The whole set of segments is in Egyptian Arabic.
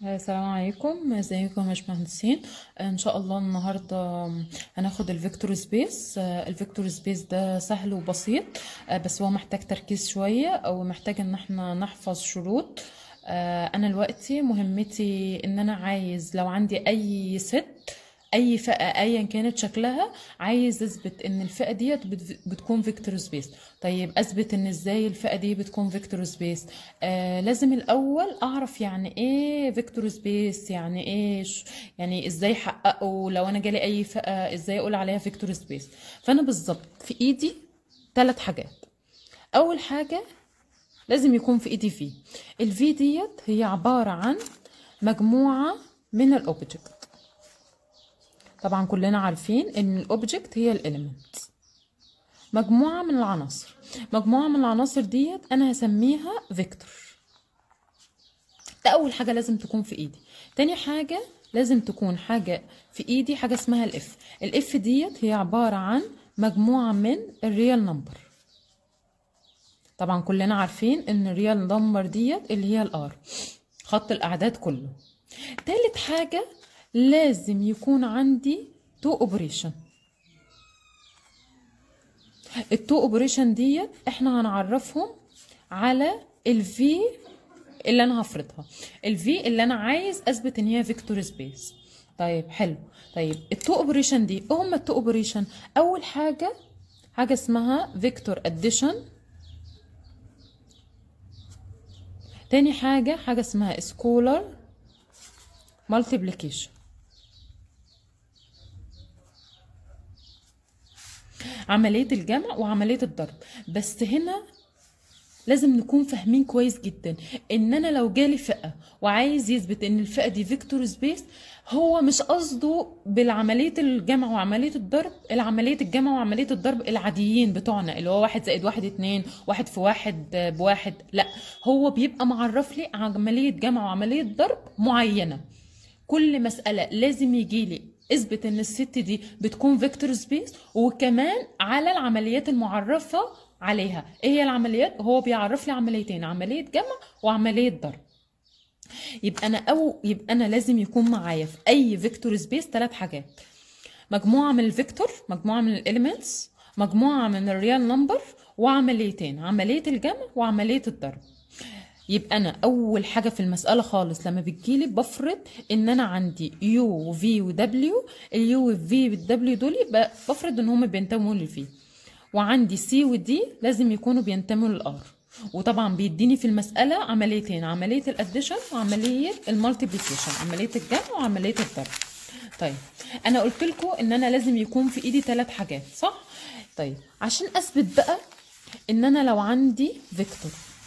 السلام عليكم ازيكم يا باشمهندسين ان شاء الله النهارده هناخد الفيكتور سبيس الفيكتور سبيس ده سهل وبسيط بس هو محتاج تركيز شويه او محتاج ان احنا نحفظ شروط انا دلوقتي مهمتي ان انا عايز لو عندي اي ست اي فئه ايا كانت شكلها عايز اثبت ان الفئه ديت بت- بتكون فيكتور سبيس طيب اثبت ان ازاي الفئه دي بتكون فيكتور سبيس آه لازم الاول اعرف يعني ايه فيكتور سبيس يعني ايه ش- يعني ازاي احققه لو انا جالي اي فئه ازاي اقول عليها فيكتور سبيس فانا بالظبط في ايدي ثلاث حاجات اول حاجه لازم يكون في ايدي في الفي ديت هي عباره عن مجموعه من الاوبجكت طبعا كلنا عارفين ان الاوبجكت هي الاليمنت مجموعه من العناصر مجموعه من العناصر ديت انا هسميها فيكتور ده اول حاجه لازم تكون في ايدي تاني حاجه لازم تكون حاجه في ايدي حاجه اسمها الاف الاف ديت هي عباره عن مجموعه من الريال نمبر طبعا كلنا عارفين ان الريال نمبر ديت اللي هي الار خط الاعداد كله تالت حاجه لازم يكون عندي تو اوبريشن التو اوبريشن ديت احنا هنعرفهم على الفي اللي انا هفرضها الفي اللي انا عايز اثبت ان هي فيكتور سبيس طيب حلو طيب التو اوبريشن دي ايه هما التو اوبريشن اول حاجه حاجه اسمها فيكتور اديشن تاني حاجه حاجه اسمها سكولر multiplication عملية الجمع وعملية الضرب بس هنا لازم نكون فاهمين كويس جدا ان انا لو جالي فئة وعايز يثبت ان الفئة دي فيكتور سبيس هو مش قصده بالعملية الجمع وعملية الضرب العملية الجمع وعملية الضرب العاديين بتوعنا اللي هو واحد زائد واحد اتنين واحد في واحد بواحد لا هو بيبقى معرف لي عملية جمع وعملية ضرب معينة كل مسألة لازم يجي لي اثبت ان الست دي بتكون فيكتور سبيس وكمان على العمليات المعرفة عليها ايه هي العمليات هو بيعرف لي عمليتين عملية جمع وعملية ضرب يبقى انا او يبقى انا لازم يكون معايا في اي فيكتور سبيس ثلاث حاجات مجموعة من الفيكتور مجموعة من الاليمنتس مجموعة من الريال نمبر وعمليتين عملية الجمع وعملية الضرب يبقى انا اول حاجه في المساله خالص لما بتجيلي بفرض ان انا عندي يو وفي ودبليو اليو والفي والدبليو دول ب- بفرض ان هم بينتموا للفي وعندي سي ودي لازم يكونوا بينتموا للار وطبعا بيديني في المساله عمليتين عمليه الاديشن وعمليه المالتيبليكيشن عمليه الجمع وعمليه الضرب طيب انا قلت لكم ان انا لازم يكون في ايدي ثلاث حاجات صح طيب عشان اثبت بقى ان انا لو عندي فيكتور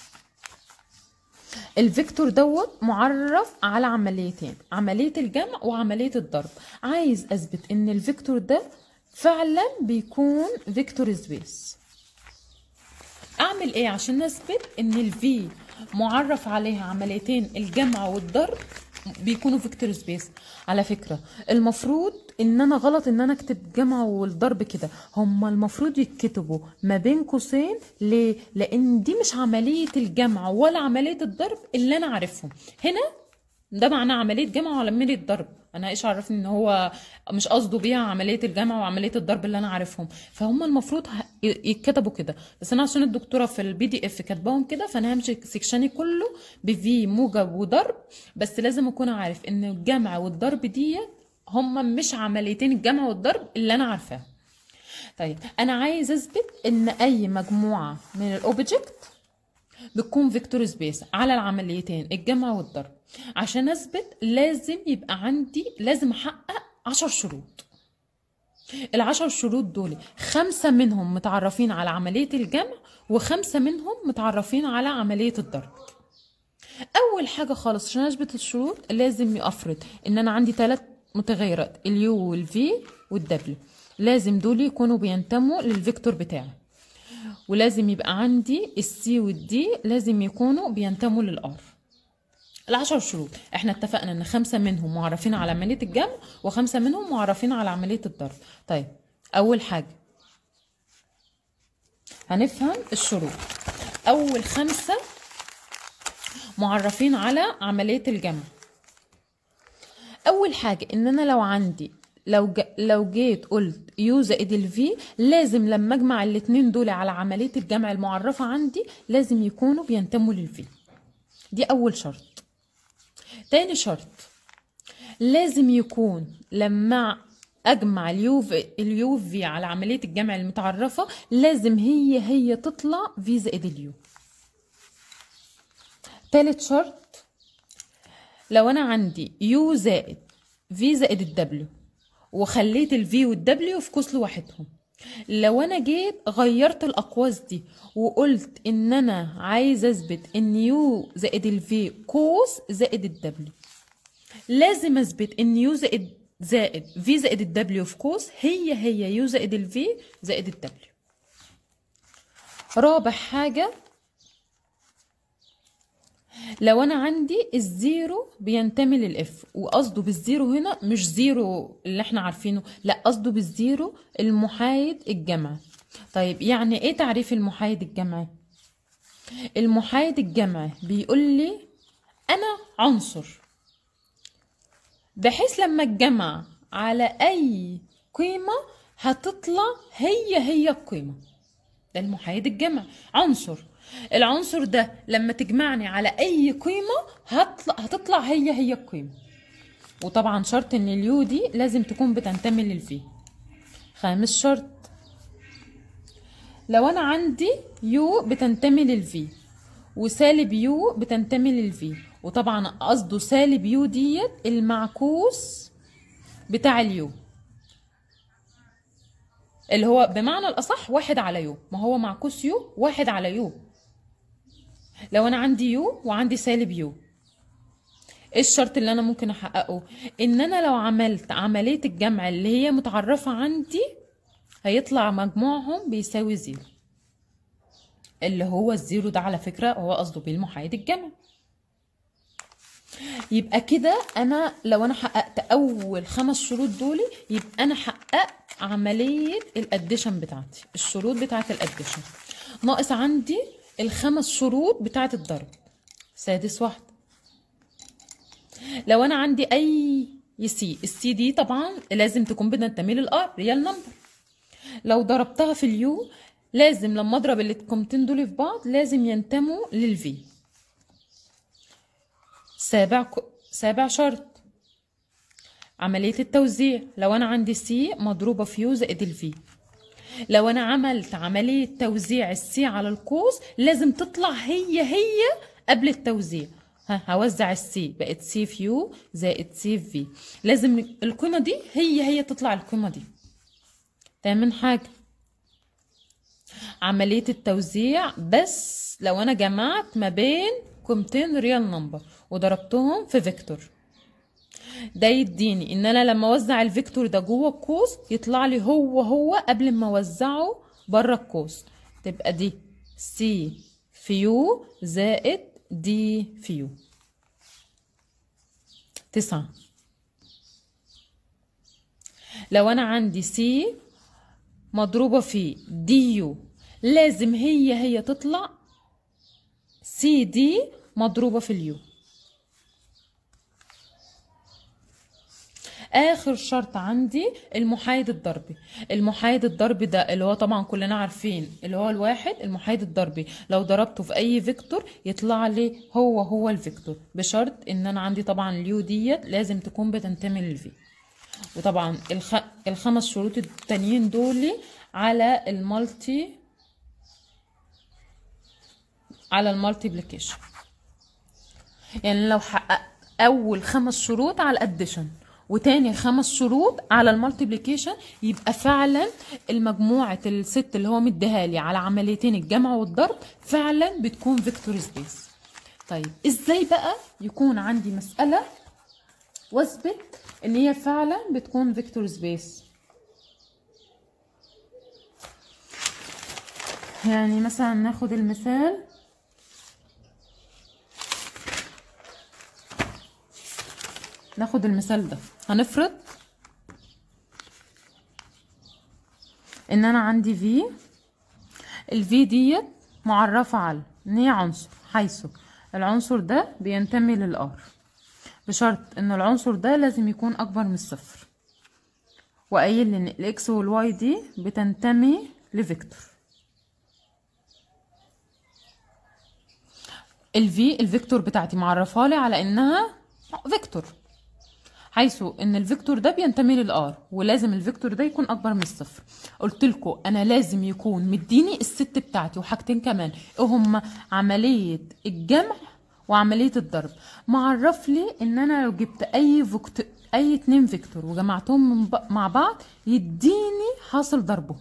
الفيكتور دوت معرف على عمليتين عملية الجمع وعملية الضرب عايز اثبت ان الفيكتور ده فعلا بيكون فيكتور سبيس اعمل ايه عشان اثبت ان الفي معرف عليها عمليتين الجمع والضرب بيكونوا فيكتور سبيس على فكرة المفروض ان انا غلط ان انا اكتب جمع والضرب كده هما المفروض يتكتبوا ما بين قوسين ليه لان دي مش عملية الجمع ولا عملية الضرب اللي انا عارفهم هنا ده معناه عملية جمع وعملية ضرب انا ايش عرفني ان هو مش قصده بيها عملية الجمع وعملية الضرب اللي انا عارفهم فهم المفروض ه- يتكتبوا كده بس انا عشان الدكتورة في البي دي اف كاتباهم كده فانا همشي سكشني كله بفي موجب وضرب بس لازم اكون عارف ان الجمع والضرب ديت هما مش عمليتين الجمع والضرب اللي انا عارفاها طيب انا عايز اثبت ان اي مجموعة من الاوبجكت بتكون فيكتور سبيس على العمليتين الجمع والضرب عشان اثبت لازم يبقى عندي لازم احقق عشر شروط العشر شروط دول خمسة منهم متعرفين على عملية الجمع وخمسة منهم متعرفين على عملية الضرب أول حاجة خالص عشان أثبت الشروط لازم أفرض إن أنا عندي ثلاث متغيرات اليو والفي والدبليو لازم دول يكونوا بينتموا للفيكتور بتاعي ولازم يبقى عندي السي والدي لازم يكونوا بينتموا للار العشر شروط احنا اتفقنا ان خمسة منهم معرفين على عملية الجمع وخمسة منهم معرفين على عملية الضرب طيب اول حاجة هنفهم الشروط اول خمسة معرفين على عملية الجمع اول حاجه ان انا لو عندي لو ج... لو جيت قلت يو زائد الفي لازم لما اجمع الاتنين دول على عمليه الجمع المعرفه عندي لازم يكونوا بينتموا للفي دي اول شرط تاني شرط لازم يكون لما اجمع اليو في اليو في على عمليه الجمع المتعرفه لازم هي هي تطلع في زائد اليو تالت شرط لو انا عندي يو زائد في زائد الدبليو وخليت الفي والدبليو في قوس لوحدهم لو انا جيت غيرت الاقواس دي وقلت ان انا عايز اثبت ان يو زائد الفي قوس زائد الدبليو لازم اثبت ان يو زائد زائد في زائد الدبليو في قوس هي هي يو زائد الفي زائد الدبليو رابع حاجة لو انا عندي الزيرو بينتمي للاف وقصده بالزيرو هنا مش زيرو اللي احنا عارفينه لا قصده بالزيرو المحايد الجمعي طيب يعني ايه تعريف المحايد الجمعي المحايد الجمعي بيقول لي انا عنصر بحيث لما الجمع على اي قيمة هتطلع هي هي القيمة ده المحايد الجمع عنصر العنصر ده لما تجمعني على اي قيمة هتطلع, هتطلع هي هي القيمة وطبعا شرط ان اليو دي لازم تكون بتنتمي للفي خامس شرط لو انا عندي يو بتنتمي للفي وسالب يو بتنتمي للفي وطبعا قصده سالب يو ديت المعكوس بتاع اليو اللي هو بمعنى الاصح واحد على يو ما هو معكوس يو واحد على يو لو انا عندي يو وعندي سالب يو ايه الشرط اللي انا ممكن احققه ان انا لو عملت عملية الجمع اللي هي متعرفة عندي هيطلع مجموعهم بيساوي زيرو اللي هو الزيرو ده على فكرة هو قصده بالمحايد الجمع يبقى كده انا لو انا حققت اول خمس شروط دول يبقى انا حققت عملية الاديشن بتاعتي الشروط بتاعت الاديشن ناقص عندي الخمس شروط بتاعت الضرب سادس واحدة لو انا عندي اي سي السي دي طبعا لازم تكون بتنتمي للار ريال نمبر لو ضربتها في اليو لازم لما اضرب القيمتين دول في بعض لازم ينتموا للفي سابع ك... سابع شرط عملية التوزيع لو أنا عندي سي مضروبة في يو زائد الفي لو أنا عملت عملية توزيع السي على القوس لازم تطلع هي هي قبل التوزيع ها هوزع السي بقت سي في يو زائد سي في في لازم القيمة دي هي هي تطلع القيمة دي تامن حاجة عملية التوزيع بس لو أنا جمعت ما بين قيمتين ريال نمبر وضربتهم في فيكتور ده يديني ان انا لما اوزع الفيكتور ده جوه القوس يطلع لي هو هو قبل ما اوزعه بره القوس تبقى دي سي في يو زائد دي في يو تسعة لو انا عندي سي مضروبة في دي يو لازم هي هي تطلع سي دي مضروبة في اليو اخر شرط عندي المحايد الضربي المحايد الضربي ده اللي هو طبعا كلنا عارفين اللي هو الواحد المحايد الضربي لو ضربته في اي فيكتور يطلع لي هو هو الفيكتور بشرط ان انا عندي طبعا اليو ديت لازم تكون بتنتمي للفي وطبعا الخ... الخمس شروط التانيين دول على المالتي على المالتيبليكيشن يعني لو حققت اول خمس شروط على الاديشن وتاني خمس شروط على المالتيبليكيشن يبقى فعلا المجموعة الست اللي هو مديها لي على عمليتين الجمع والضرب فعلا بتكون فيكتور سبيس طيب ازاي بقى يكون عندي مسألة واثبت ان هي فعلا بتكون فيكتور سبيس يعني مثلا ناخد المثال ناخد المثال ده هنفرض ان انا عندي في الفي ديت معرفة على ان هي عنصر حيث العنصر ده بينتمي للار بشرط ان العنصر ده لازم يكون اكبر من الصفر وقايل لي ان الاكس والواي دي بتنتمي لفيكتور الفي الفيكتور بتاعتي معرفها لي على انها فيكتور حيث ان الفيكتور ده بينتمي للار ولازم الفيكتور ده يكون اكبر من الصفر قلت لكم انا لازم يكون مديني الست بتاعتي وحاجتين كمان ايه هما عمليه الجمع وعمليه الضرب معرف لي ان انا لو جبت اي فيكتور اي اتنين فيكتور وجمعتهم من ب... مع بعض يديني حاصل ضربهم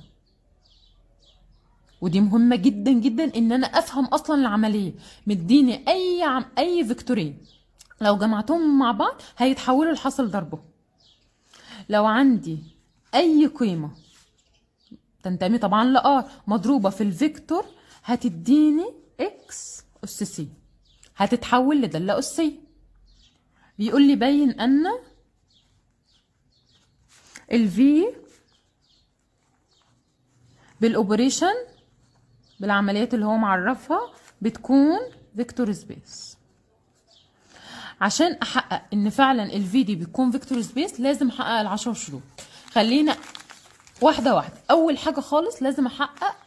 ودي مهمة جدا جدا ان انا افهم اصلا العملية مديني اي عم اي فيكتورين لو جمعتهم مع بعض هيتحولوا لحاصل ضربهم لو عندي اي قيمة تنتمي طبعا لار مضروبة في الفيكتور هتديني اكس اس سي هتتحول لدالة أسية بيقول لي بين أن الفي بالأوبريشن بالعمليات اللي هو معرفها بتكون فيكتور سبيس عشان احقق ان فعلا الفي دي بتكون فيكتور سبيس لازم احقق العشر شروط خلينا واحده واحده اول حاجه خالص لازم احقق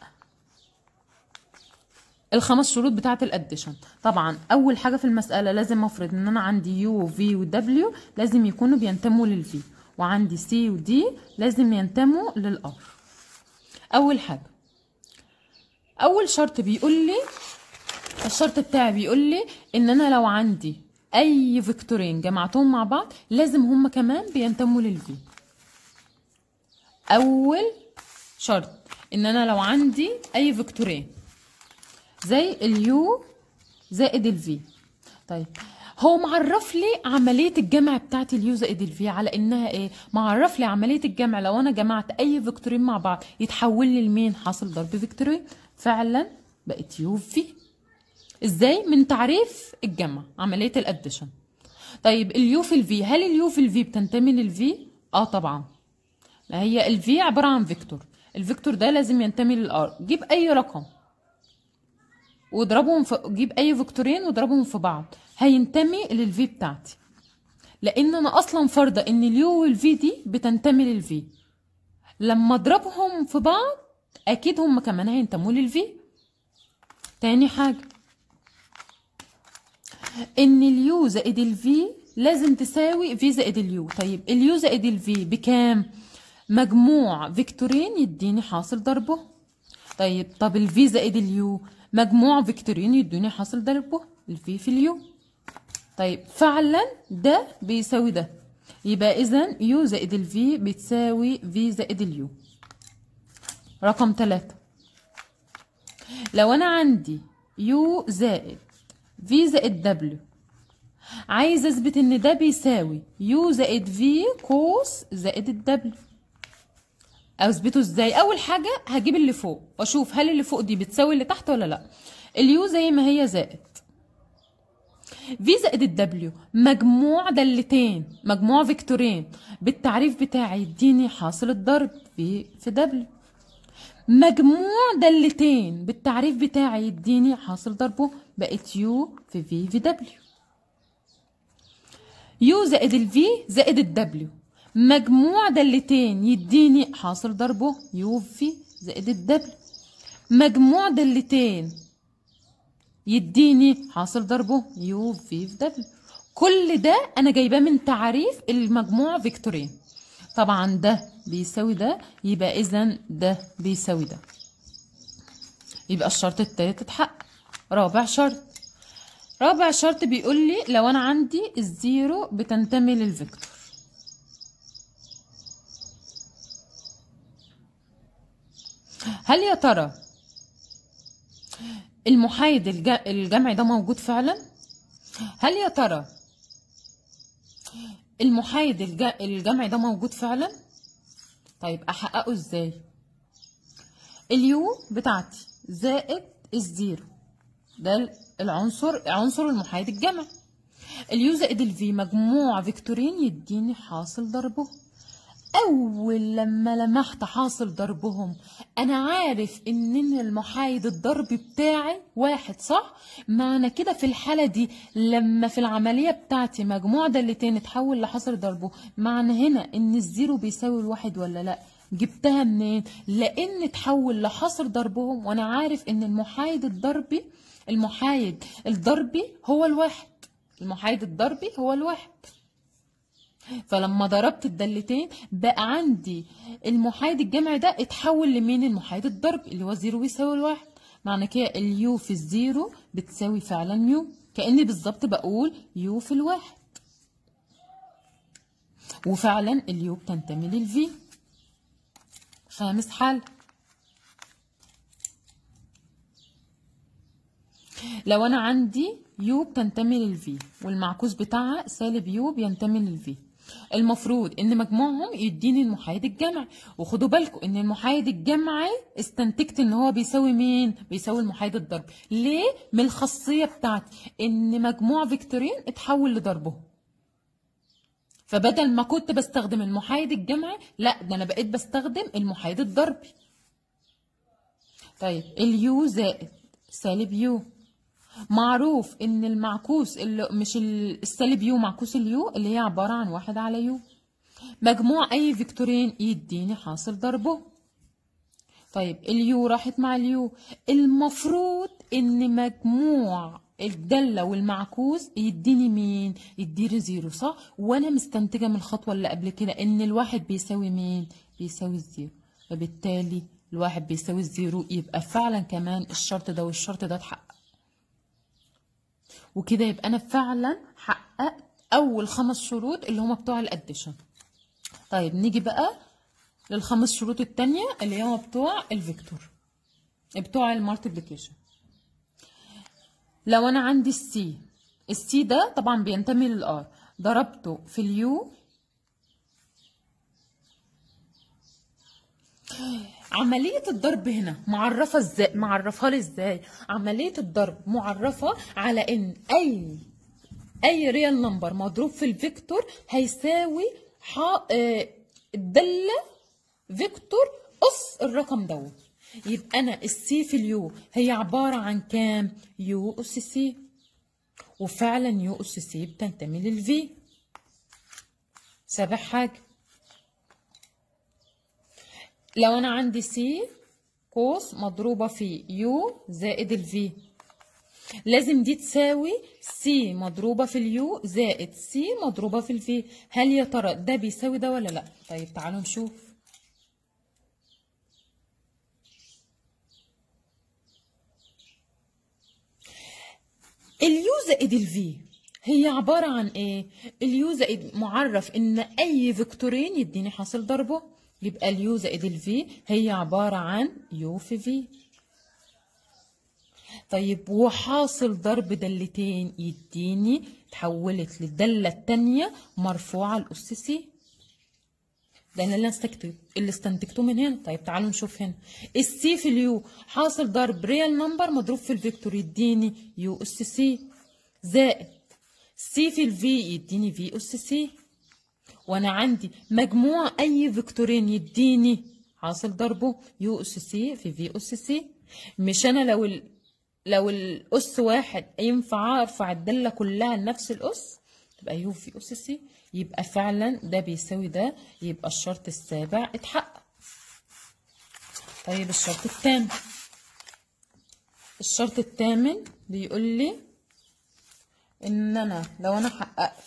الخمس شروط بتاعه الاديشن طبعا اول حاجه في المساله لازم افرض ان انا عندي يو وفي ودبليو لازم يكونوا بينتموا للفي وعندي سي ودي لازم ينتموا للار اول حاجه اول شرط بيقول لي الشرط بتاعي بيقول لي ان انا لو عندي اي فيكتورين جمعتهم مع بعض لازم هما كمان بينتموا للفي اول شرط ان انا لو عندي اي فيكتورين زي اليو زائد الفي طيب هو معرف لي عمليه الجمع بتاعت اليو زائد الفي على انها ايه معرف لي عمليه الجمع لو انا جمعت اي فيكتورين مع بعض يتحول لي لمين حاصل ضرب فيكتورين فعلا بقت يو في ازاي من تعريف الجمع عمليه الاديشن طيب اليو في الفي هل اليو في الفي بتنتمي للفي اه طبعا ما هي الفي عباره عن فيكتور الفيكتور ده لازم ينتمي للار جيب اي رقم واضربهم في جيب اي فيكتورين واضربهم في بعض هينتمي للفي بتاعتي لان انا اصلا فرضه ان اليو والفي دي بتنتمي للفي لما اضربهم في بعض اكيد هم كمان هينتموا للفي تاني حاجه ان اليو زائد الفي لازم تساوي في زائد اليو طيب اليو زائد الفي بكام مجموع فيكتورين يديني حاصل ضربه طيب طب الفي زائد اليو مجموع فيكتورين يدوني حاصل ضربه الفي في اليو طيب فعلا ده بيساوي ده يبقى اذا يو زائد الفي بتساوي في زائد اليو رقم ثلاثة لو انا عندي يو زائد في زائد دبليو عايز اثبت ان ده بيساوي يو زائد في كوس زائد الدبليو اثبته ازاي اول حاجه هجيب اللي فوق واشوف هل اللي فوق دي بتساوي اللي تحت ولا لا اليو زي ما هي زائد في زائد الدبليو مجموع دالتين مجموع فيكتورين بالتعريف بتاعي يديني حاصل الضرب في في دبليو مجموع دالتين بالتعريف بتاعي يديني حاصل ضربه بقت يو في في في دبليو يو زائد الفي زائد الدبليو مجموع دالتين يديني حاصل ضربه يو في زائد الدبليو مجموع دالتين يديني حاصل ضربه يو في في دبليو كل ده انا جايباه من تعريف المجموع فيكتورين طبعا ده بيساوي ده يبقى اذا ده بيساوي ده يبقى الشرط التالت اتحقق رابع شرط رابع شرط بيقول لي لو انا عندي الزيرو بتنتمي للفيكتور هل يا ترى المحايد الج- الجمعي ده موجود فعلا هل يا ترى المحايد الج- الجمعي ده موجود فعلا طيب احققه ازاي اليو بتاعتي زائد الزيرو ده العنصر عنصر المحايد الجمعي اليو زائد الفي مجموع فيكتورين يديني حاصل ضربه اول لما لمحت حاصل ضربهم انا عارف ان المحايد الضرب بتاعي واحد صح معنى كده في الحالة دي لما في العملية بتاعتي مجموع دالتين اتحول لحاصل ضربه معنى هنا ان الزيرو بيساوي الواحد ولا لا جبتها منين لان اتحول لحصر ضربهم وانا عارف ان المحايد الضربي المحايد الضربي هو الواحد المحايد الضربي هو الواحد فلما ضربت الدالتين بقى عندي المحايد الجمعي ده اتحول لمين المحايد الضربي اللي هو زيرو بيساوي الواحد معنى كده اليو في الزيرو بتساوي فعلا يو كأني بالظبط بقول يو في الواحد وفعلا اليو بتنتمي للفي خامس حل لو انا عندي يو بتنتمي للفي والمعكوس بتاعها سالب يو بينتمي للفي المفروض ان مجموعهم يديني المحايد الجمعي وخدوا بالكم ان المحايد الجمعي استنتجت ان هو بيساوي مين بيساوي المحايد الضربي ليه من الخاصيه بتاعتي ان مجموع فيكتورين اتحول لضربهم فبدل ما كنت بستخدم المحايد الجمعي لا ده انا بقيت بستخدم المحايد الضربي طيب اليو زائد سالب يو معروف ان المعكوس اللي مش السالب يو معكوس اليو اللي هي عبارة عن واحد على يو مجموع اي فيكتورين يديني حاصل ضربه طيب اليو راحت مع اليو المفروض ان مجموع الدالة والمعكوس يديني مين يديني زيرو صح وانا مستنتجة من الخطوة اللي قبل كده ان الواحد بيساوي مين بيساوي الزيرو فبالتالي الواحد بيساوي الزيرو يبقى فعلا كمان الشرط ده والشرط ده اتحقق وكده يبقى انا فعلا حققت اول خمس شروط اللي هما بتوع الاديشن طيب نيجي بقى للخمس شروط التانية اللي هما بتوع الفيكتور بتوع المالتيبليكيشن لو انا عندي السي السي ده طبعا بينتمي للار ضربته في اليو عملية الضرب هنا معرفة ازاي معرفها لي ازاي عملية الضرب معرفة على ان اي اي ريال نمبر مضروب في الفيكتور هيساوي ح... آه، الدالة فيكتور اس الرقم دوت يبقى انا السي في اليو هي عبارة عن كام يو اس سي وفعلا يو اس سي بتنتمي للفي سابع حاجة لو انا عندي سي قوس مضروبة في يو زائد الفي لازم دي تساوي سي مضروبة في اليو زائد سي مضروبة في الفي هل يا ترى ده بيساوي ده ولا لا طيب تعالوا نشوف اليو زائد الفي هي عبارة عن ايه اليو زائد معرف ان اي فيكتورين يديني حاصل ضربه يبقى اليو زائد الفي هي عبارة عن يو في في طيب وحاصل ضرب دالتين يديني تحولت للدالة التانية مرفوعة الأس سي ده اللي انا استنتجته اللي استنتجته من هنا طيب تعالوا نشوف هنا السي في اليو حاصل ضرب ريال نمبر مضروب في الفيكتور يديني يو اس سي زائد سي في الفي يديني في اس سي وانا عندي مجموع اي فيكتورين يديني حاصل ضربه يو اس سي في في اس سي مش انا لو ال... لو الاس واحد ينفع ارفع الداله كلها لنفس الاس تبقى يو في اس سي يبقى فعلا ده بيساوي ده يبقى الشرط السابع اتحقق طيب الشرط الثامن الشرط الثامن بيقول لي ان انا لو انا حققت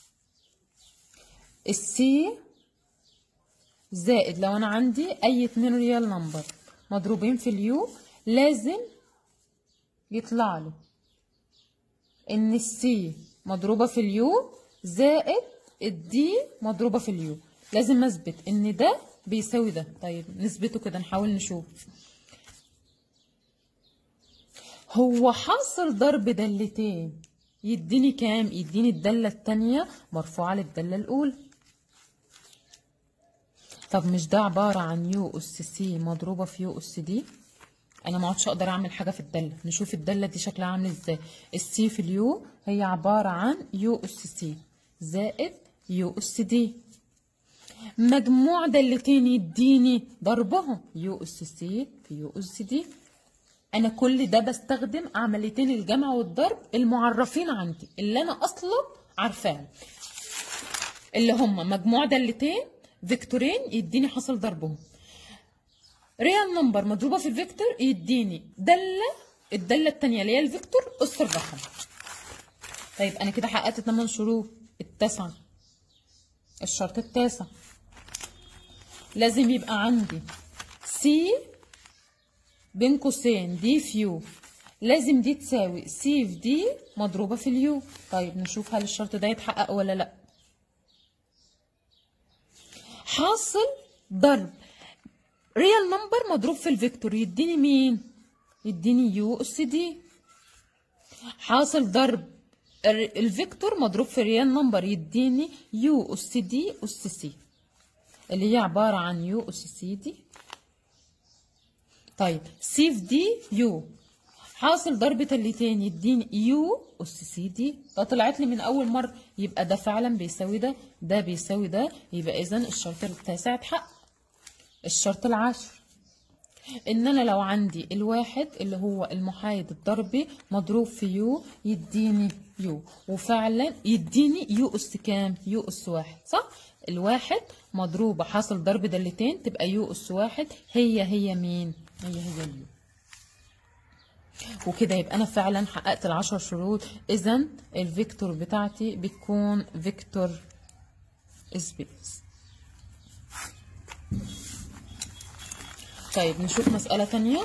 السي زائد لو انا عندي اي اتنين ريال نمبر مضروبين في اليو لازم يطلع له ان السي مضروبة في اليو زائد الدي مضروبة في اليو لازم اثبت ان ده بيساوي ده طيب نثبته كده نحاول نشوف هو حاصل ضرب دالتين يديني كام يديني الدالة التانية مرفوعة للدالة الأولى طب مش ده عبارة عن يو أس سي مضروبة في يو أس دي أنا ما عادش أقدر أعمل حاجة في الدالة نشوف الدالة دي شكلها عامل إزاي السي في اليو هي عبارة عن يو أس سي زائد يو أس دي مجموع دالتين يديني ضربهم يو اس سي في يو اس دي انا كل ده بستخدم عمليتين الجمع والضرب المعرفين عندي اللي انا اصلا عارفاهم اللي هم مجموع دالتين فيكتورين يديني حاصل ضربهم ريال نمبر مضروبه في الفيكتور يديني داله الداله الثانيه اللي هي الفيكتور اس الرقم طيب انا كده حققت 8 شروط التاسعه الشرط التاسع لازم يبقى عندي سي بين قوسين دي في يو لازم دي تساوي سي في دي مضروبة في اليو طيب نشوف هل الشرط ده يتحقق ولا لا حاصل ضرب ريال نمبر مضروب في الفيكتور يديني مين يديني يو اس دي حاصل ضرب ال- الفيكتور مضروب في ريال نمبر يديني يو اس دي اس سي اللي هي عبارة عن يو اس سي دي طيب سي في دي يو حاصل ضرب تلتين يديني يو اس سي دي ده طلعت لي من اول مره يبقى ده فعلا بيساوي ده ده بيساوي ده يبقى اذا الشرط التاسع اتحقق الشرط العاشر ان انا لو عندي الواحد اللي هو المحايد الضربي مضروب في يو يديني يو وفعلا يديني يو اس كام يو اس واحد صح الواحد مضروبة حاصل ضرب دالتين تبقى يو اس واحد هي هي مين هي هي اليو وكده يبقى انا فعلا حققت العشر شروط اذا الفيكتور بتاعتي بتكون فيكتور سبيس طيب نشوف مسألة تانية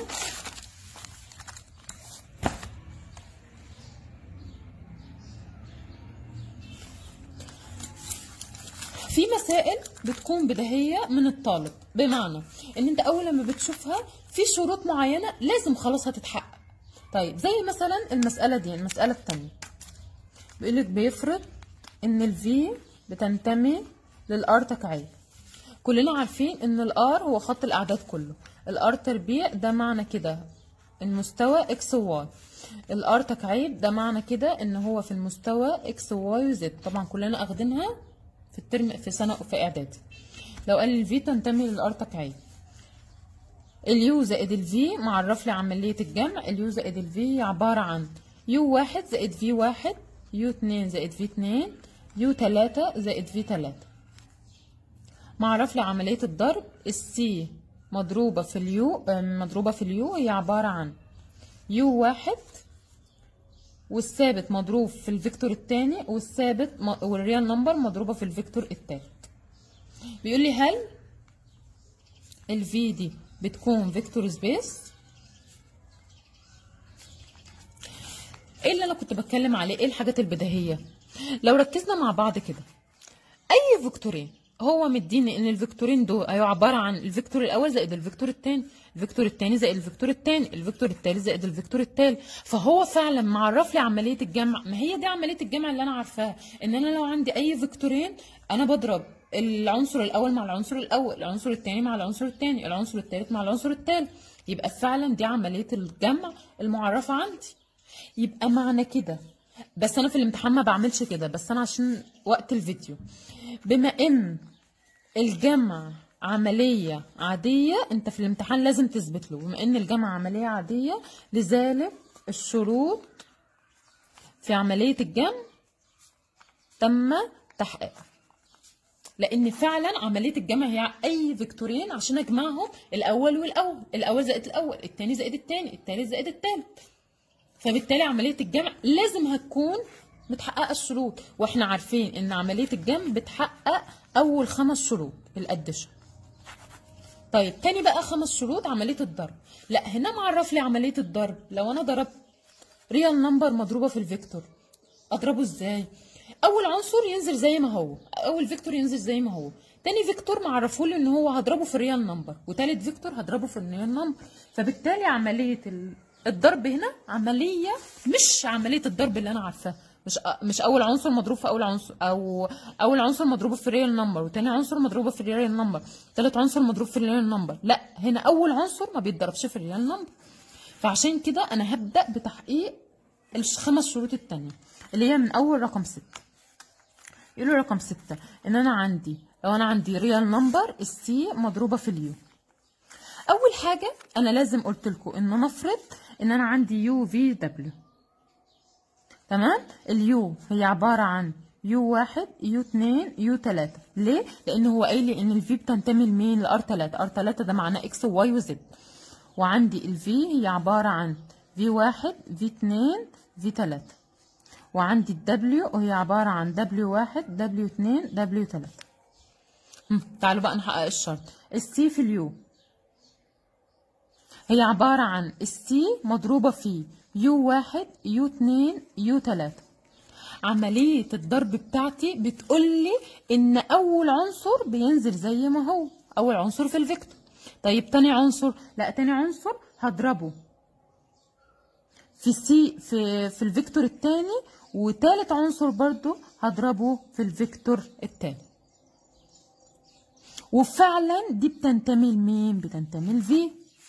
في مسائل بتكون بديهية من الطالب بمعنى ان انت اول لما بتشوفها في شروط معينة لازم خلاص هتتحقق طيب زي مثلا المسألة دي المسألة التانية بيقولك بيفرض ان الفي بتنتمي للار تكعيب كلنا عارفين ان الار هو خط الاعداد كله الار تربيع ده معنى كده المستوى اكس وواي الار تكعيب ده معنى كده ان هو في المستوى اكس وواي وزد طبعا كلنا اخدينها في الترم في سنه في اعدادي لو قال الفي تنتمي للار تكعيب اليو زائد الفي معرف لي عمليه الجمع اليو زائد الفي عباره عن يو واحد زائد في واحد يو اتنين زائد في اتنين يو تلاتة زائد في تلاتة معرف لي عملية الضرب السي مضروبة في اليو آه، مضروبة في اليو هي عبارة عن يو واحد والثابت مضروب في الفيكتور الثاني والثابت م- والريال نمبر مضروبة في الفيكتور الثالث بيقول لي هل الفي دي بتكون فيكتور سبيس ايه اللي انا كنت بتكلم عليه ايه الحاجات البديهيه لو ركزنا مع بعض كده اي فيكتورين هو مديني ان الفيكتورين دول ايوه عباره عن الفيكتور الاول زائد الفيكتور الثاني الفيكتور الثاني زائد الفيكتور الثاني الفيكتور الثالث زائد الفيكتور الثالث فهو فعلا معرف لي عمليه الجمع ما هي دي عمليه الجمع اللي انا عارفاها ان انا لو عندي اي فيكتورين انا بضرب العنصر الاول مع العنصر الاول العنصر الثاني مع العنصر الثاني العنصر الثالث مع العنصر الثالث يبقى فعلا دي عمليه الجمع المعرفه عندي يبقى معنى كده بس انا في الامتحان ما بعملش كده بس انا عشان وقت الفيديو بما ان الجمع عملية عادية انت في الامتحان لازم تثبت له بما ان الجمع عملية عادية لذلك الشروط في عملية الجمع تم تحقيقها لان فعلا عمليه الجمع هي اي فيكتورين عشان اجمعهم الاول والاول الاول زائد الاول الثاني زائد الثاني الثالث زائد الثالث فبالتالي عمليه الجمع لازم هتكون متحققه الشروط واحنا عارفين ان عمليه الجمع بتحقق اول خمس شروط الاديشن طيب تاني بقى خمس شروط عمليه الضرب لا هنا معرف لي عمليه الضرب لو انا ضربت ريال نمبر مضروبه في الفيكتور اضربه ازاي اول عنصر ينزل زي ما هو اول فيكتور ينزل زي ما هو تاني فيكتور معرفولي ان هو هضربه في الريال نمبر وتالت فيكتور هضربه في الريال نمبر فبالتالي عمليه ال- الضرب هنا عمليه مش عمليه الضرب اللي انا عارفاها مش مش اول عنصر مضروب في اول عنصر او اول عنصر مضروب في الريال نمبر وتاني عنصر مضروب في الريال نمبر تالت عنصر مضروب في الريال نمبر لا هنا اول عنصر ما بيتضربش في الريال نمبر فعشان كده انا هبدا بتحقيق الخمس شروط التانية اللي هي من اول رقم ستة يقولوا رقم ستة ان انا عندي لو انا عندي ريال نمبر السي مضروبه في اليو اول حاجه انا لازم قلت لكم ان نفرض ان انا عندي يو في دبليو تمام اليو هي عباره عن يو واحد يو اتنين يو تلاتة ليه؟ لأن هو قايل لي إن الفي بتنتمي لمين؟ لأر تلاتة، أر تلاتة ده معناه إكس وواي وزد. وعندي الفي هي عبارة عن في واحد في اتنين في تلاتة. وعندي الدبليو وهي عبارة عن دبليو واحد دبليو اتنين دبليو تلاتة. هم، تعالوا بقى نحقق الشرط. السي في اليو هي عبارة عن السي مضروبة في يو واحد يو اتنين يو تلاتة. عملية الضرب بتاعتي بتقولي إن أول عنصر بينزل زي ما هو أول عنصر في الفيكتور طيب تاني عنصر لا تاني عنصر هضربه في سي في في الفيكتور التاني وتالت عنصر برضو هضربه في الفيكتور التاني وفعلا دي بتنتمي لمين بتنتمي لفي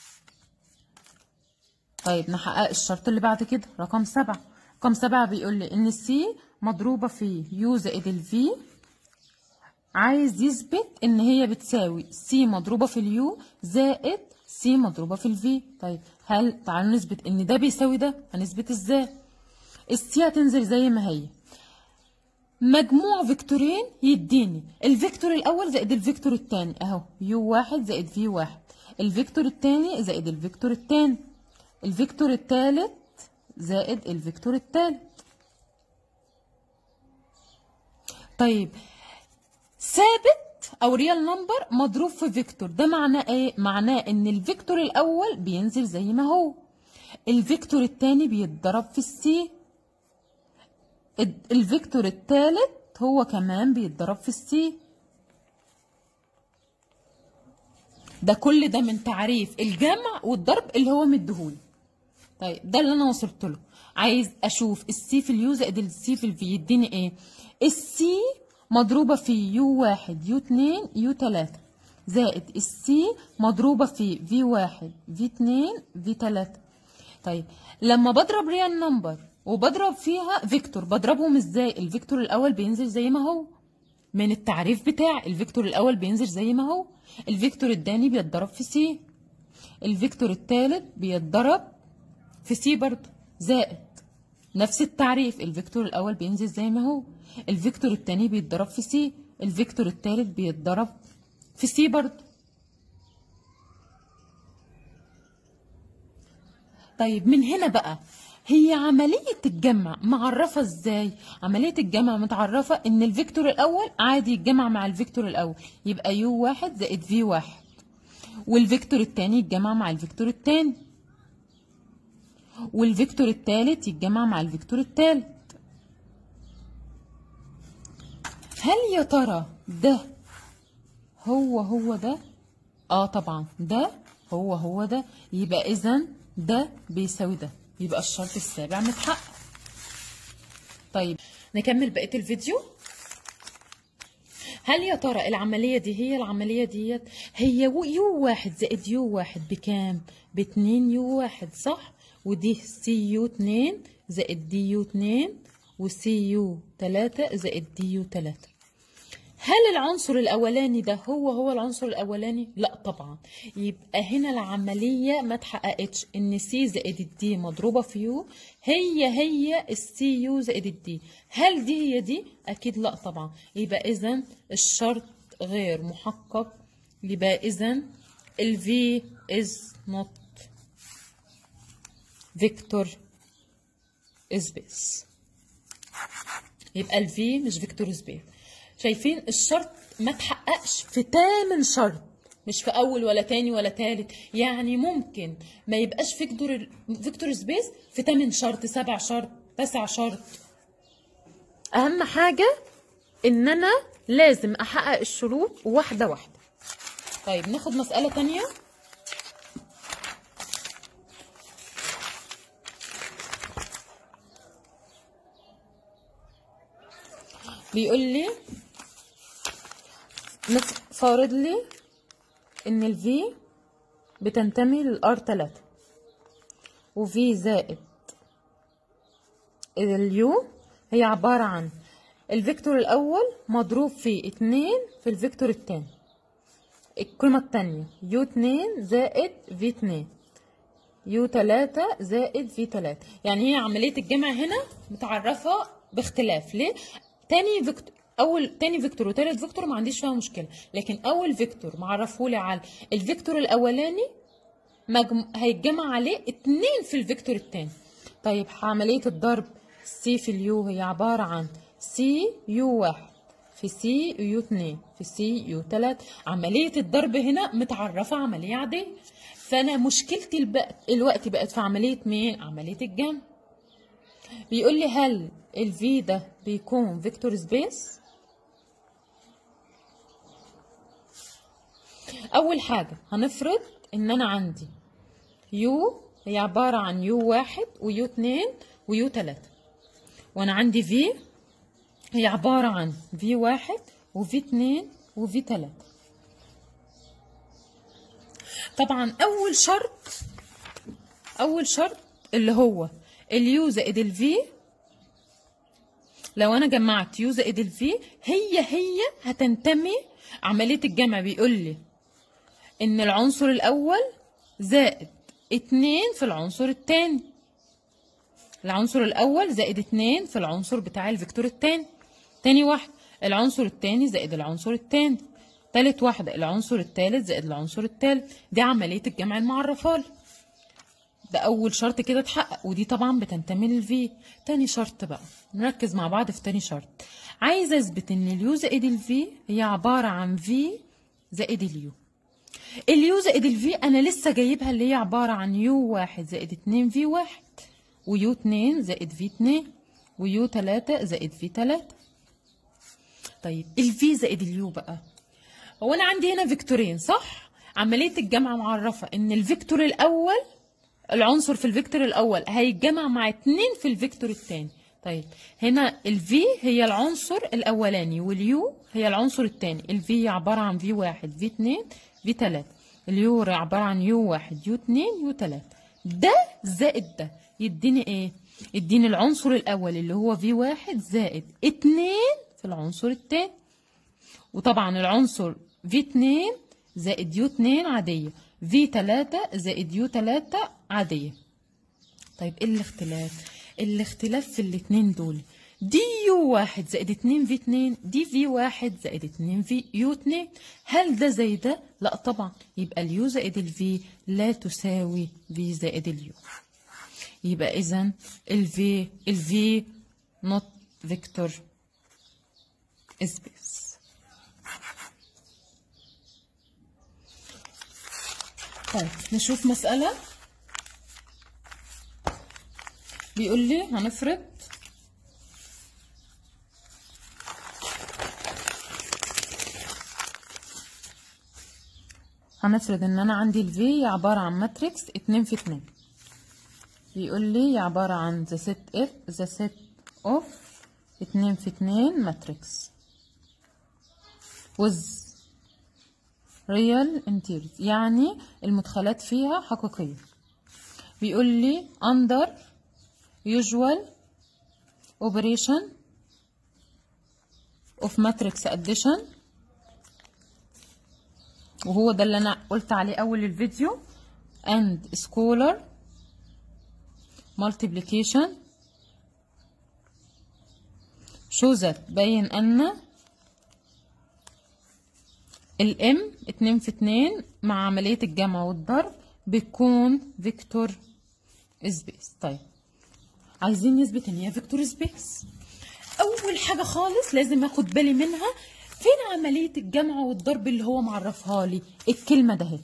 طيب نحقق الشرط اللي بعد كده رقم سبعة رقم سبعة بيقول لي إن السي مضروبة في يو زائد الفي عايز يثبت إن هي بتساوي سي مضروبة في اليو زائد سي مضروبة في الفي طيب هل تعالوا نثبت إن ده بيساوي ده هنثبت إزاي السي هتنزل زي ما هي مجموع فيكتورين يديني الفيكتور الأول زائد الفيكتور التاني أهو يو واحد زائد في واحد الفيكتور التاني زائد الفيكتور التاني الفيكتور التالت زائد الفيكتور التالت طيب ثابت او ريال نمبر مضروب في فيكتور ده معناه ايه معناه ان الفيكتور الاول بينزل زي ما هو الفيكتور التاني بيتضرب في السي الفيكتور التالت هو كمان بيتضرب في السي ده كل ده من تعريف الجمع والضرب اللي هو مديهولي طيب ده اللي انا وصلت له عايز اشوف السي في اليو زائد السي في الفي يديني ايه السي مضروبة في يو واحد يو اتنين يو تلاتة زائد السي مضروبة في في واحد في اتنين في تلاتة طيب لما بضرب ريال نمبر وبضرب فيها فيكتور بضربهم ازاي الفيكتور الاول بينزل زي ما هو من التعريف بتاع الفيكتور الاول بينزل زي ما هو الفيكتور الثاني بيتضرب في سي الفيكتور الثالث بيتضرب في سي برضه زائد نفس التعريف الفيكتور الاول بينزل زي ما هو الفيكتور الثاني بيتضرب في سي الفيكتور الثالث بيتضرب في سي برضه طيب من هنا بقى هي عملية الجمع معرفة ازاي؟ عملية الجمع متعرفة ان الفيكتور الاول عادي يتجمع مع الفيكتور الاول يبقى يو واحد زائد في واحد والفيكتور التاني يتجمع مع الفيكتور التاني والفيكتور التالت يتجمع مع الفيكتور التالت هل يا ترى ده هو هو ده؟ اه طبعا ده هو هو ده يبقى اذا ده بيساوي ده يبقى الشرط السابع متحقق طيب نكمل بقية الفيديو هل يا ترى العملية دي هي العملية ديت هي يو واحد زائد يو واحد بكام باتنين يو واحد صح ودي سي يو اتنين زائد دي يو اتنين وسي يو تلاتة زائد دي يو تلاتة هل العنصر الأولاني ده هو هو العنصر الأولاني؟ لا طبعا يبقى هنا العملية ما اتحققتش إن سي زائد الدي مضروبة في يو هي هي السي يو زائد الدي هل دي هي دي؟ أكيد لا طبعا يبقى إذا الشرط غير محقق يبقى إذا ال V is not vector space يبقى ال V مش فيكتور سبيس شايفين الشرط ما تحققش في تامن شرط مش في اول ولا تاني ولا تالت يعني ممكن ما يبقاش فيكتور فيكتور سبيس في تامن شرط سبع شرط تسع شرط اهم حاجه ان انا لازم احقق الشروط واحده واحده طيب ناخد مساله تانية بيقول لي فارض لي ان ال V بتنتمي لل R3 و V زائد ال U هي عبارة عن الفيكتور الاول مضروب في اتنين في الفيكتور التاني القيمة التانية يو اتنين زائد في اتنين يو تلاتة زائد في تلاتة يعني هي عملية الجمع هنا متعرفة باختلاف ليه؟ تاني فيكتور اول تاني فيكتور وتالت فيكتور ما عنديش فيها مشكله لكن اول فيكتور معرفهولي على الفيكتور الاولاني مجم... هيتجمع عليه اتنين في الفيكتور التاني طيب عمليه الضرب سي في اليو هي عباره عن سي يو واحد في سي يو اتنين في سي يو تلات عمليه الضرب هنا متعرفه عمليه عاديه فانا مشكلتي البقت الوقت بقت في عمليه مين عمليه الجمع بيقول لي هل الفي ده بيكون فيكتور سبيس اول حاجه هنفرض ان انا عندي يو هي عباره عن يو واحد ويو اتنين ويو تلاته وانا عندي في هي عباره عن في واحد وفي اتنين وفي تلاته طبعا اول شرط اول شرط اللي هو اليو زائد الفي لو انا جمعت يو زائد الفي هي هي هتنتمي عمليه الجمع بيقول لي ان العنصر الاول زائد اتنين في العنصر التاني العنصر الاول زائد اتنين في العنصر بتاع الفيكتور التاني تاني واحد العنصر التاني زائد العنصر التاني تالت واحدة العنصر التالت زائد العنصر التالت دي عملية الجمع المعرفة لي ده أول شرط كده اتحقق ودي طبعا بتنتمي للفي تاني شرط بقى نركز مع بعض في تاني شرط عايزة أثبت إن اليو زائد الفي هي عبارة عن في زائد اليو اليو زائد الفي أنا لسه جايبها اللي هي عبارة عن يو واحد زائد اتنين في واحد ويو اتنين زائد في اتنين ويو تلاتة زائد في تلاتة طيب الفي زائد اليو بقى هو انا عندي هنا فيكتورين صح عمليه الجمع معرفه ان الفيكتور الاول العنصر في الفيكتور الاول هيتجمع مع اتنين في الفيكتور الثاني طيب هنا الفي هي العنصر الاولاني واليو هي العنصر الثاني الفي هي عباره عن في واحد في اتنين في تلاته اليو عباره عن يو واحد يو اتنين يو تلاته ده زائد ده يديني ايه يديني العنصر الاول اللي هو في واحد زائد اتنين في العنصر الثاني وطبعا العنصر في 2 زائد يو 2 عادية في 3 زائد يو 3 عادية طيب ايه الاختلاف الاختلاف في الاتنين دول دي يو واحد زائد اتنين في اتنين دي في واحد زائد اتنين في يو اتنين هل ده زي ده؟ لا طبعا يبقى اليو زائد الفي لا تساوي في زائد اليو يبقى اذا الفي الفي نوت فيكتور سبيس طيب نشوف مسألة بيقول لي هنفرض هنفرض ان انا عندي الفي عبارة عن ماتريكس اتنين في اتنين بيقول لي عبارة عن the set f the set of اتنين في اتنين ماتريكس with real integers يعني المدخلات فيها حقيقية بيقول لي under usual operation of matrix addition وهو ده اللي انا قلت عليه اول الفيديو and scalar multiplication show that بين ان الام اتنين في اتنين مع عملية الجمع والضرب بتكون فيكتور سبيس طيب عايزين نثبت ان هي فيكتور سبيس اول حاجة خالص لازم اخد بالي منها فين عملية الجمع والضرب اللي هو معرفها لي الكلمة ده اهي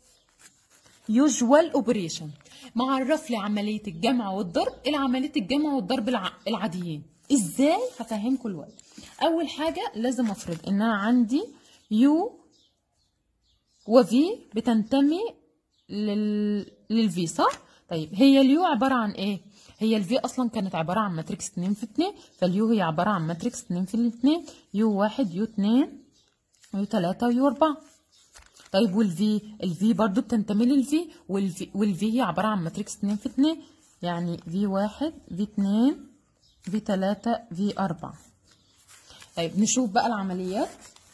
usual operation معرف لي عملية الجمع والضرب إلى عملية الجمع والضرب الع... العاديين ازاي هفهمكم الوقت اول حاجة لازم افرض ان انا عندي يو وفي بتنتمي لل... للفي صح طيب هي اليو عبارة عن ايه هي الفي اصلا كانت عبارة عن ماتريكس 2 في 2 فاليو هي عبارة عن ماتريكس 2 في 2 يو 1 يو 2 يو 3 ويو 4 طيب والفي الفي برضو بتنتمي للفي والفي والفي هي عبارة عن ماتريكس 2 في 2 يعني في 1 في 2 في 3 في 4 طيب نشوف بقى العمليات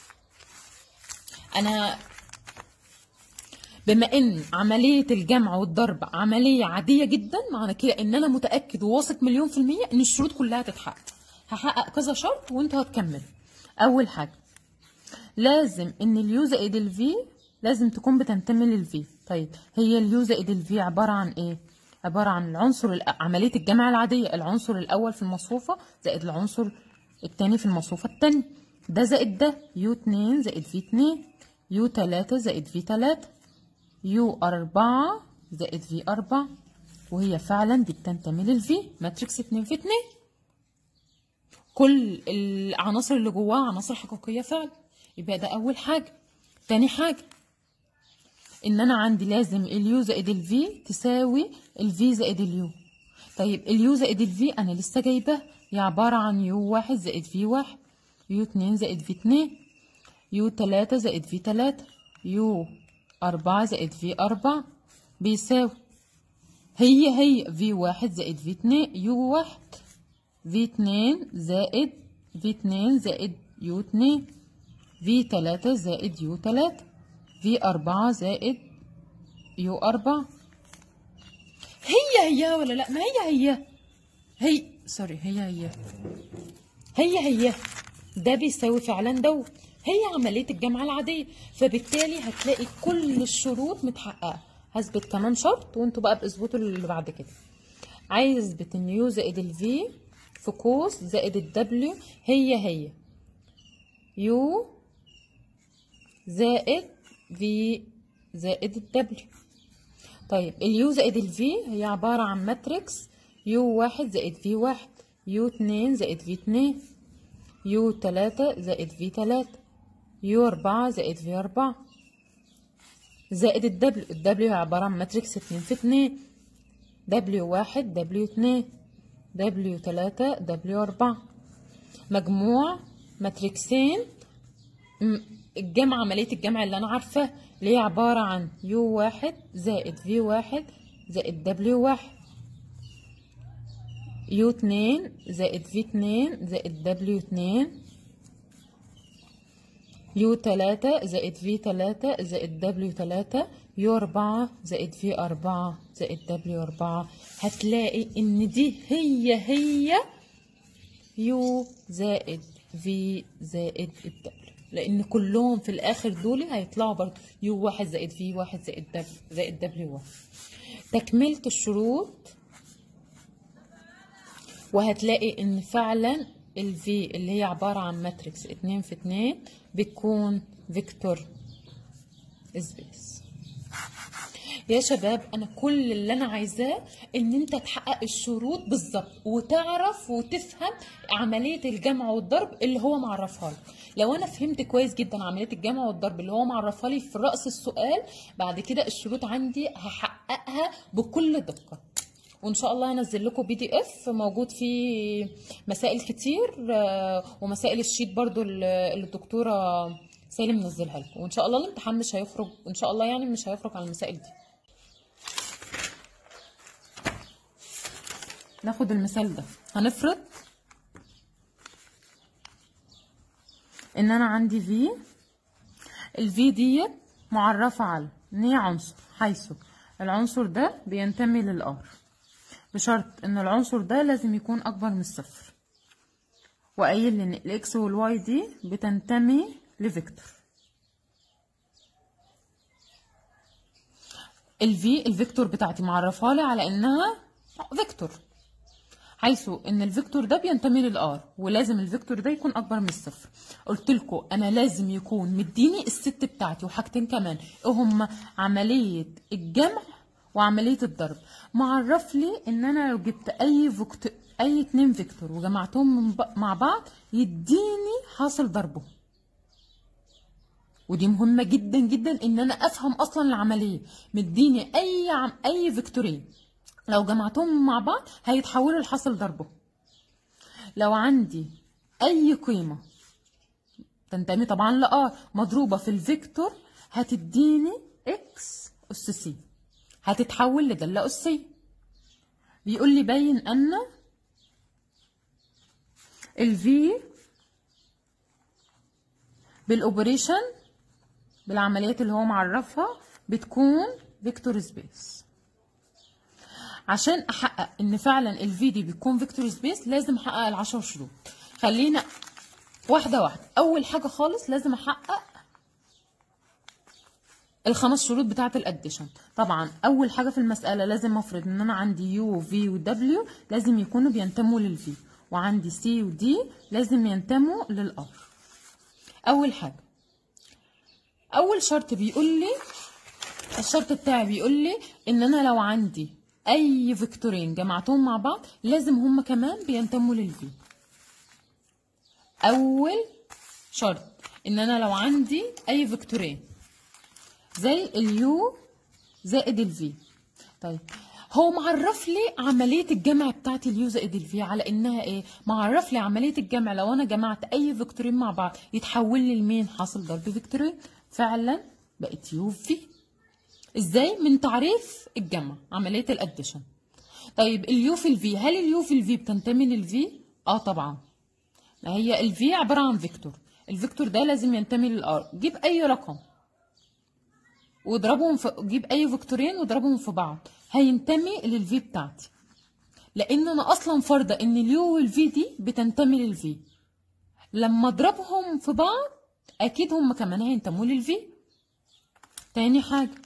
انا بما ان عملية الجمع والضرب عملية عادية جدا معنى كده ان انا متأكد وواثق مليون في المية ان الشروط كلها تتحقق هحقق كذا شرط وانتوا هتكملوا اول حاجة لازم ان اليو زائد الفي لازم تكون بتنتمي للفي طيب هي اليو زائد الفي عبارة عن ايه عبارة عن العنصر الأ- عملية الجمع العادية العنصر الأول في المصفوفة زائد العنصر التاني في المصفوفة التانية ده زائد ده يو اتنين زائد في اتنين يو تلاتة زائد في تلاتة يو أربعة زائد في أربعة وهي فعلا دي بتنتمي للفي ماتريكس اتنين في اتنين كل العناصر اللي جواها عناصر حقيقية فعلا يبقى ده أول حاجة تاني حاجة ان انا عندي لازم اليو زائد الفي تساوي الفي زائد اليو طيب اليو زائد الفي انا لسه جايباه هي عبارة عن يو واحد زائد في واحد يو اتنين زائد في اتنين يو تلاتة زائد في تلاتة يو أربعة زائد في أربعة بيساوي هي هي في واحد زائد في اتنين يو واحد في اتنين زائد في اتنين زائد يو اتنين في تلاتة زائد يو تلاتة في أربعة زائد يو أربعة هي هي ولا لا ما هي هي هي سوري هي هي هي هي ده بيساوي فعلا دو هي عملية الجمع العادية فبالتالي هتلاقي كل الشروط متحققة هثبت كمان شرط وانتوا بقى باثبتوا اللي بعد كده عايز اثبت ان يو زائد الفي في قوس زائد الدبليو هي هي يو زائد في زائد الدبليو طيب اليو زائد الفي هي عبارة عن ماتريكس يو واحد زائد في واحد يو اتنين زائد في اتنين يو تلاتة زائد في تلاتة يو أربعة زائد في أربعة زائد الدبليو الدبليو هي عبارة عن ماتريكس اتنين في اتنين دبليو واحد دبليو اتنين دبليو تلاتة دبليو أربعة مجموع ماتريكسين م- الجمع عملية الجمع اللي أنا عارفاه اللي هي عبارة عن يو واحد زائد في واحد زائد دبليو واحد يو اتنين زائد في اتنين زائد دبليو اتنين يو تلاتة زائد في تلاتة زائد دبليو تلاتة يو أربعة زائد في أربعة زائد دبليو أربعة هتلاقي إن دي هي هي يو زائد في زائد الدبليو لان كلهم في الاخر دول هيطلعوا برضه يو واحد زائد في واحد زائد دبليو زائد دبليو واحد تكملة الشروط وهتلاقي ان فعلا الفي اللي هي عبارة عن ماتريكس اتنين في اتنين بتكون فيكتور سبيس يا شباب انا كل اللي انا عايزاه ان انت تحقق الشروط بالظبط وتعرف وتفهم عمليه الجمع والضرب اللي هو معرفها لك لو انا فهمت كويس جدا عمليه الجمع والضرب اللي هو معرفها لي في راس السؤال بعد كده الشروط عندي هحققها بكل دقه وان شاء الله هنزل لكم بي دي اف موجود فيه مسائل كتير آه، ومسائل الشيت برضو اللي اللي الدكتوره سالم منزلها لكم وان شاء الله الامتحان مش هيخرج ان شاء الله يعني مش هيخرج عن المسائل دي ناخد المثال ده هنفرض ان انا عندي في الفي ديت معرفة على ان هي عنصر حيث العنصر ده بينتمي للار بشرط ان العنصر ده لازم يكون اكبر من الصفر وقايل لي ان الاكس والواي دي بتنتمي لفيكتور الفي الفيكتور بتاعتي معرفها لي على انها فيكتور حيث ان الفيكتور ده بينتمي للار ولازم الفيكتور ده يكون اكبر من الصفر قلت لكم انا لازم يكون مديني الست بتاعتي وحاجتين كمان ايه هما عمليه الجمع وعمليه الضرب معرف لي ان انا لو جبت اي فيكتور اي اتنين فيكتور وجمعتهم من ب... مع بعض يديني حاصل ضربهم ودي مهمه جدا جدا ان انا افهم اصلا العمليه مديني اي عم اي فيكتورين لو جمعتهم مع بعض هيتحولوا لحاصل ضربهم لو عندي اي قيمه تنتمي طبعا لار مضروبه في الفيكتور هتديني اكس اس سي هتتحول لداله اسيه بيقول لي باين ان الفي بالاوبريشن بالعمليات اللي هو معرفها بتكون فيكتور سبيس عشان احقق ان فعلا الفي دي بيكون فيكتور سبيس لازم احقق العشر شروط خلينا واحده واحده اول حاجه خالص لازم احقق الخمس شروط بتاعه الاديشن طبعا اول حاجه في المساله لازم افرض ان انا عندي يو وفي ودبليو لازم يكونوا بينتموا للفي وعندي سي ودي لازم ينتموا للار اول حاجه اول شرط بيقول لي الشرط بتاعي بيقول لي ان انا لو عندي اي فيكتورين جمعتهم مع بعض لازم هما كمان بينتموا للفي اول شرط ان انا لو عندي اي فيكتورين زي اليو زائد الفي طيب هو معرف لي عملية الجمع بتاعت اليو زائد الفي على انها ايه معرف لي عملية الجمع لو انا جمعت اي فيكتورين مع بعض يتحول لي لمين حاصل ضرب فيكتورين فعلا بقت يو في ازاي من تعريف الجمع عملية الاديشن طيب اليو في الفي هل اليو في الفي بتنتمي للفي اه طبعا ما هي الفي عبارة عن فيكتور الفيكتور ده لازم ينتمي للار جيب اي رقم واضربهم في جيب اي فيكتورين واضربهم في بعض هينتمي للفي بتاعتي لان انا اصلا فرضه ان اليو والفي دي بتنتمي للفي لما اضربهم في بعض اكيد هم كمان هينتموا للفي تاني حاجه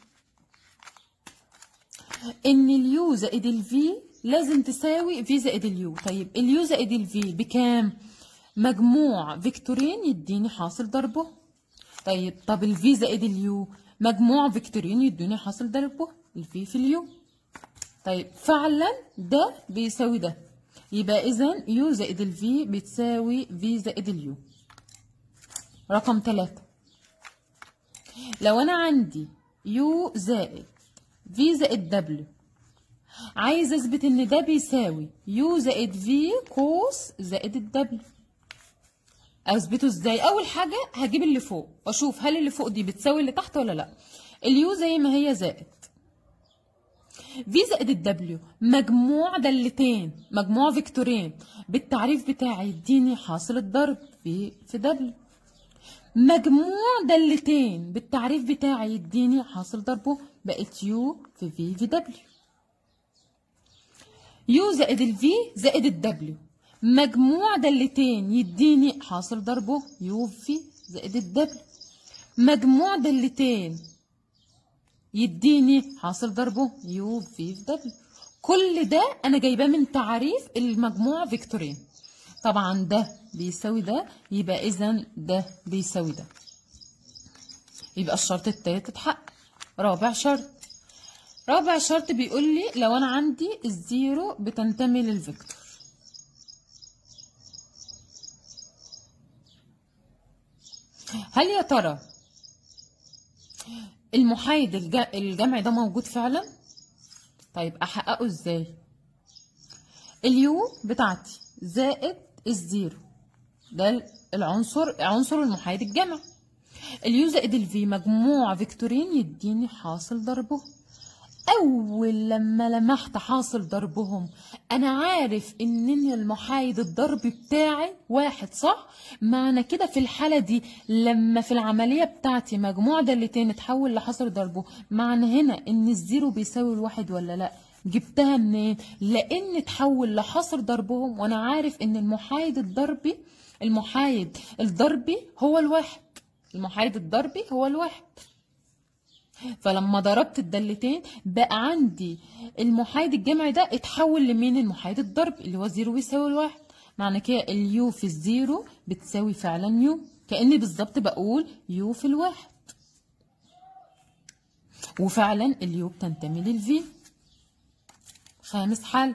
ان اليو زائد الفي لازم تساوي في زائد اليو طيب اليو زائد الفي بكام مجموع فيكتورين يديني حاصل ضربه طيب طب الفي زائد اليو مجموع فيكتورين يدوني حاصل ضربه الفي في اليو طيب فعلا ده بيساوي ده يبقى اذا يو زائد الفي بتساوي في زائد اليو رقم ثلاثة لو انا عندي يو زائد في زائد دبليو عايز اثبت ان ده بيساوي يو زائد في قوس زائد الدبليو اثبته ازاي اول حاجه هجيب اللي فوق واشوف هل اللي فوق دي بتساوي اللي تحت ولا لا اليو زي ما هي زائد في زائد الدبليو مجموع دالتين مجموع فيكتورين بالتعريف بتاعي يديني حاصل الضرب في في دبليو مجموع دالتين بالتعريف بتاعي يديني حاصل ضربه بقت يو في في في دبليو يو زائد الفي زائد الدبليو مجموع دالتين يديني حاصل ضربه يو في زائد الدبليو مجموع دالتين يديني حاصل ضربه يو في في دبليو كل ده انا جايباه من تعريف المجموع فيكتورين طبعا ده بيساوي ده يبقى اذا ده بيساوي ده يبقى الشرط التالت اتحقق رابع شرط رابع شرط بيقول لي لو انا عندي الزيرو بتنتمي للفيكتور هل يا ترى المحايد الج- الجمعي ده موجود فعلا طيب احققه ازاي اليو بتاعتي زائد الزيرو ده العنصر عنصر المحايد الجمعي اليو زائد الفي مجموع فيكتورين يديني حاصل ضربه اول لما لمحت حاصل ضربهم انا عارف ان المحايد الضرب بتاعي واحد صح معنى كده في الحالة دي لما في العملية بتاعتي مجموع دالتين اتحول لحاصل ضربه معنى هنا ان الزيرو بيساوي الواحد ولا لا جبتها منين لان اتحول لحاصل ضربهم وانا عارف ان المحايد الضربي المحايد الضربي هو الواحد المحايد الضربي هو الواحد فلما ضربت الدالتين بقى عندي المحايد الجمعي ده اتحول لمين المحايد الضرب اللي هو زيرو بيساوي الواحد معنى كده اليو في الزيرو بتساوي فعلا يو كأني بالظبط بقول يو في الواحد وفعلا اليو بتنتمي للفي خامس حل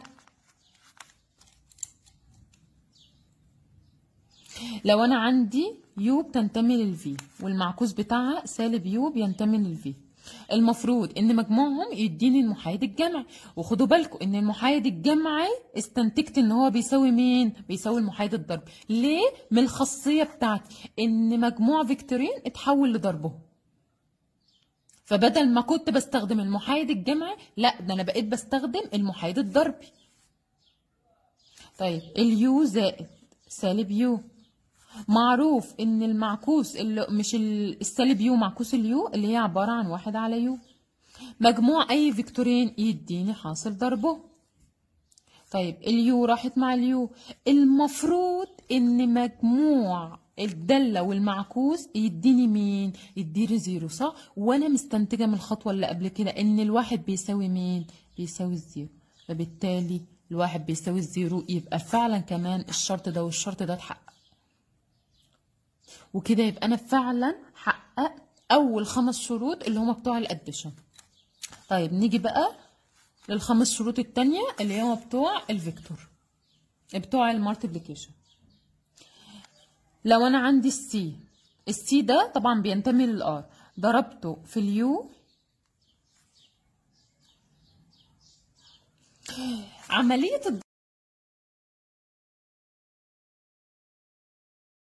لو انا عندي يو بتنتمي للفي والمعكوس بتاعها سالب يو بينتمي للفي المفروض ان مجموعهم يديني المحايد الجمعي وخدوا بالكم ان المحايد الجمعي استنتجت ان هو بيساوي مين بيساوي المحايد الضرب ليه من الخاصيه بتاعتي ان مجموع فيكتورين اتحول لضربهم فبدل ما كنت بستخدم المحايد الجمعي لا ده انا بقيت بستخدم المحايد الضربي طيب اليو زائد سالب يو معروف ان المعكوس اللي مش ال- السالب يو معكوس اليو اللي هي عبارة عن واحد على يو مجموع اي فيكتورين يديني حاصل ضربه طيب اليو راحت مع اليو المفروض ان مجموع الدالة والمعكوس يديني مين يديني زيرو صح وانا مستنتجة من الخطوة اللي قبل كده ان الواحد بيساوي مين بيساوي الزيرو فبالتالي الواحد بيساوي الزيرو يبقى فعلا كمان الشرط ده والشرط ده اتحقق وكده يبقى انا فعلا حققت اول خمس شروط اللي هما بتوع الاديشن طيب نيجي بقى للخمس شروط التانية اللي هما بتوع الفيكتور بتوع المالتيبليكيشن لو انا عندي السي السي ده طبعا بينتمي للار ضربته في اليو عملية